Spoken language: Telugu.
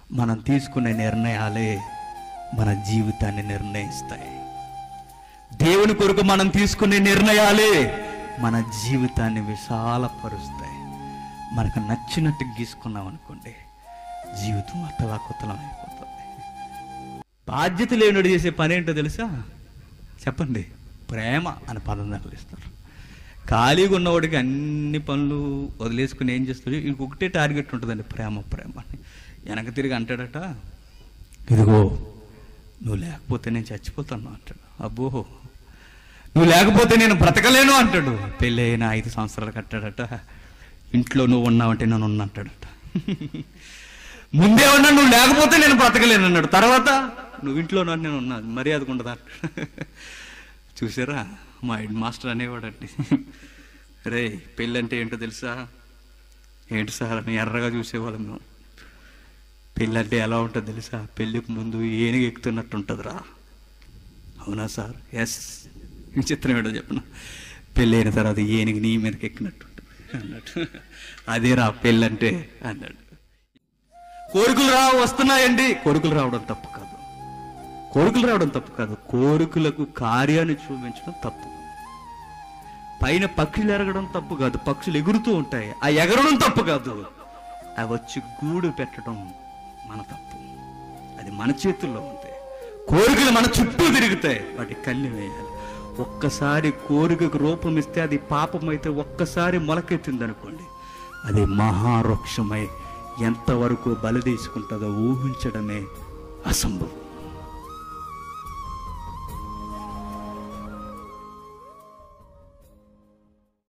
మనం తీసుకునే నిర్ణయాలే మన జీవితాన్ని నిర్ణయిస్తాయి దేవుని కొరకు మనం తీసుకునే నిర్ణయాలే మన జీవితాన్ని విశాలపరుస్తాయి మనకు నచ్చినట్టు గీసుకున్నాం అనుకోండి జీవితం అతలాకుతలం అయిపోతుంది బాధ్యత లేనుడు చేసే పని ఏంటో తెలుసా చెప్పండి ప్రేమ అని పదం తరలిస్తారు ఖాళీగా ఉన్నవాడికి అన్ని పనులు వదిలేసుకుని ఏం చేస్తాడు ఇంకొకటే టార్గెట్ ఉంటుందండి ప్రేమ ప్రేమ అని వెనక తిరిగి అంటాడట ఇదిగో నువ్వు లేకపోతే నేను చచ్చిపోతాను అంటాడు అబ్బో నువ్వు లేకపోతే నేను బ్రతకలేను అంటాడు పెళ్ళి అయిన ఐదు సంవత్సరాలు కట్టాడట ఇంట్లో నువ్వు ఉన్నావంటే నేను ఉన్నా అంటాడట ముందే ఉన్నా నువ్వు లేకపోతే నేను బ్రతకలేను అన్నాడు తర్వాత నువ్వు ఇంట్లో ఉన్నా నేను ఉన్నా మర్యాదకు ఉండదా అంటాడు. చూసారా మా హెడ్ మాస్టర్ అనేవాడండి రే పెళ్ళి అంటే ఏంటో తెలుసా ఏంటి సార్ అని ఎర్రగా చూసేవాళ్ళం మేము పెళ్ళి అంటే ఎలా ఉంటుందో తెలుసా పెళ్ళికి ముందు ఏనుగు ఎక్కుతున్నట్టు ఉంటుందిరా అవునా సార్ ఎస్ చిత్రం ఏంటో చెప్పను పెళ్ళి అయిన తర్వాత ఏనుగు నీ మీదకి ఎక్కినట్టు ఉంటుంది అన్నట్టు అదేరా పెళ్ళి అంటే అన్నాడు కోరికలు రా వస్తున్నాయండి కోరికలు రావడం తప్పు కాదు కోరికలు రావడం తప్పు కాదు కోరికలకు కార్యాన్ని చూపించడం తప్పు పైన పక్షులు ఎరగడం తప్పు కాదు పక్షులు ఎగురుతూ ఉంటాయి ఆ ఎగరడం తప్పు కాదు అవి వచ్చి గూడు పెట్టడం మన తప్పు అది మన చేతుల్లో ఉంది కోరికలు మన చుట్టూ తిరుగుతాయి వాటి కళ్ళి వేయాలి ఒక్కసారి కోరికకు రూపం ఇస్తే అది పాపం అయితే ఒక్కసారి మొలకెత్తింది అనుకోండి అది మహావృక్షమై ఎంతవరకు బలి తీసుకుంటుందో ఊహించడమే అసంభవం